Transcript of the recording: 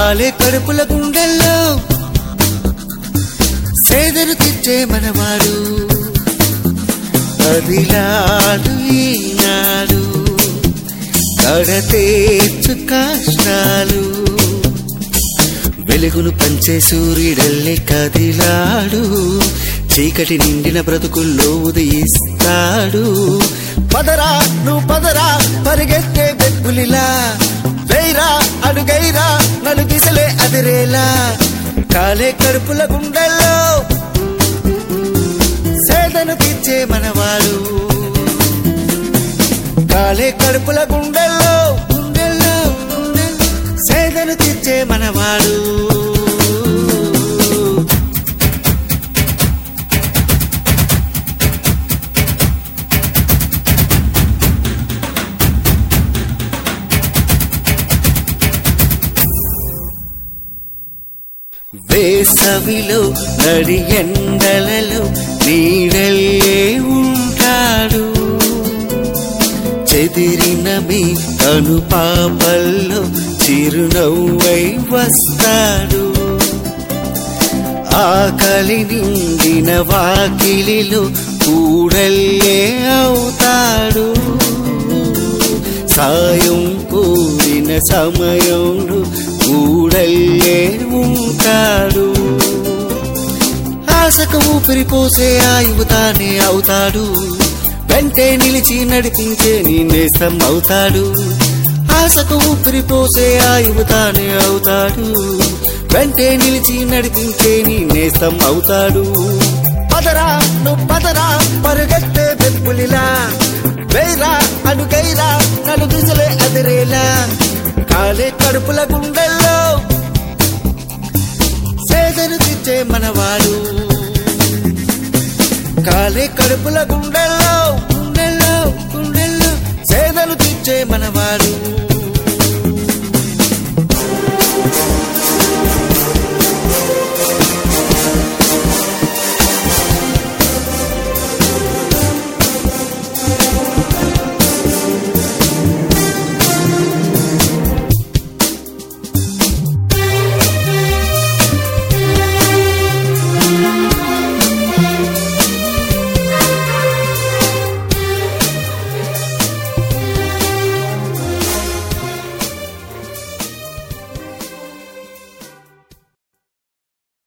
కాలే కడుపుల గుండెల్లో సేదను తెచ్చే మనవాడు అదిలాడు ఈనాడు కడతేచ్చు కష్టాలు వెలుగును పంచే సూర్యుడల్లే కదిలాడు చీకటి నిండిన బ్రతుకుల్లో ఉదయిస్తాడు పదరా నువ్వు పదరా పరిగెత్తే బెక్కులిలా వేరా అడుగైరా నలుగిసలే అదిరేలా కాలే కడుపుల గుండెల్లో సేదను తీర్చే మనవాడు కాలే కడుపుల గుండెల్లో గుండెల్లో గుండెల్లో సేదను తీర్చే మనవాడు వేసవిలో నడి ఎండలలో నీడల్లే ఉంటాడు చెదిరిన మీ కనుపాపల్లో చిరునవ్వై వస్తాడు ఆకలి నిండిన వాకిలిలో కూడల్లే అవుతాడు సాయం కోరిన సమయంలో కూడల్లే ఉంటాడు ఆశకు ఊపిరి పోసే ఆయువు తానే అవుతాడు వెంటే నిలిచి నడిపించే నీ నేస్తం అవుతాడు ఆశకు ఊపిరి పోసే ఆయువు తానే అవుతాడు వెంటే నిలిచి నడిపించే నీ నేస్తం అవుతాడు పదరా నువ్వు పదరా పరుగెత్తే బెప్పులిలా వేరా అడుగైరా నలుగుసలే అదిరేలా కాలే కడుపుల గుండెల్లో సేదను తెచ్చే మనవాడు కాలే కడుపుల గుండెల్లో గుండెల్లో గుండెల్లో సేదను తీర్చే మనవాడు